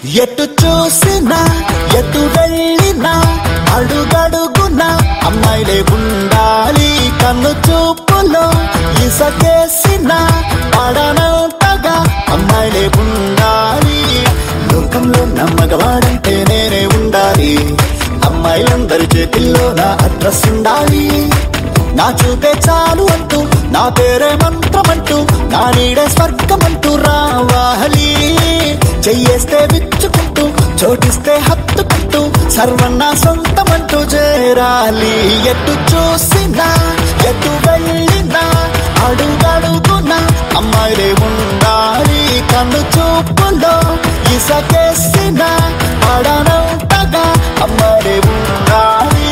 ఎటు చూసినా ఎటు వెళ్ళినా అడుగడుగునా అమ్మాయిలే ఉండాలి కన్ను చూపులో ఇసకేసిన పడనంతగా అమ్మాయిలే ఉండాలి లోకంలో నమ్మగవాడంటే నేనే ఉండాలి అమ్మాయిలందరి చేతిల్లో నా అడ్రస్ ఉండాలి నా చూపే చాలు అంటూ నా పేరే మంత్రమంటూ నా నీడే స్వర్గమంటూ రావాలి చెయ్యేస్తే విచ్చుకుంటూ చోటిస్తే హత్తుకుంటూ సర్వం నా సొంతమంటూ చేరాలి ఎటు చూసినా ఎటు వెళ్ళినా అడుగడుగునా అమ్మాయిలే ఉండాలి కన్ను చూపులో ఇసకేసిన పడనంతగా అమ్మాయిలే ఉండాలి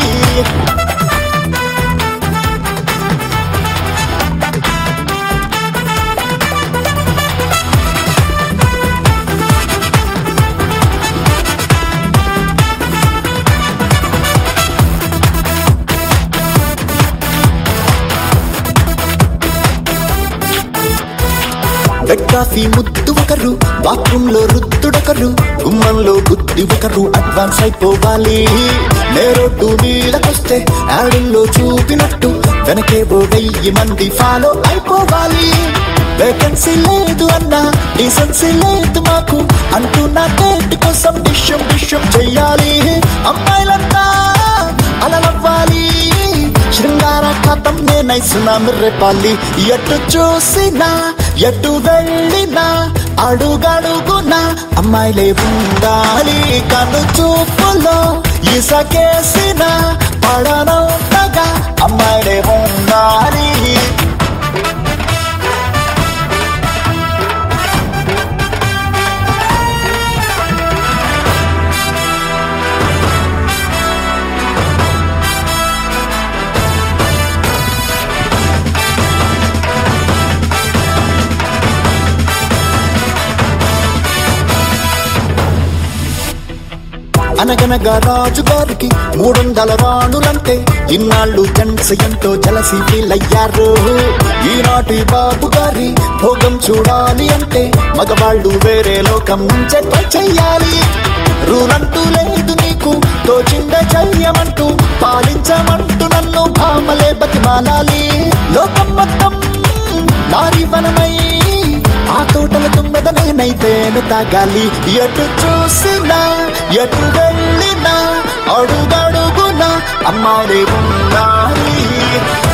బెడ్ కాఫీ ముద్దు ఒకరు బాత్రూమ్ లో రుద్దుడొకరు గుమ్మంలో బుద్ధి ఒకరు అడ్వాన్స్ అయిపోవాలి నే రోడ్డు మీదకొస్తే యాడుల్లో చూపినట్టు వెనకే ఓ వెయ్యి మంది ఫాలో అయిపోవాలి వేకెన్సీ లేదు అన్నా డీసెన్సీ లేదు మాకు అంటూ నా డేట్ కోసం డిష్యం డిష్యం చెయ్యాలి అమ్మాయిలంతా అలలవ్వాలి శృంగార కథం నేనైసునా మిర్రెపాలి ఎటు చూసినా ఎటు వెళ్ళినా అడుగడుగునా అమ్మాయిలే ఉండాలి కను చూపులో ఇసకేసిన పడనంతగా అమ్మాయిలే ఉండాలి అనగనగా రాజు గారికి మూడొందల రాణులంటే ఇన్నాళ్ళు జెంట్స్ ఎంతో జలసి ఫీల్ అయ్యారు ఈనాటి బాబు గారి భోగం చూడాలి అంటే మగవాళ్ళు వేరే లోకం నుంచే ట్రై చెయ్యాలి రూల్ అంటూ లేదు నీకు తోచిందే చెయ్యమంటూ పాలించమంటూ నన్ను భామలే బతిమాలాలి లోకం మొత్తం నారీ వనమై ఆ తోటల తుమ్మెద నేనైతేను తాగాలి ఎటు చూసినా ఎటు వెళ్ళినా అడుగడుగునా అమ్మాయి ఉండాలి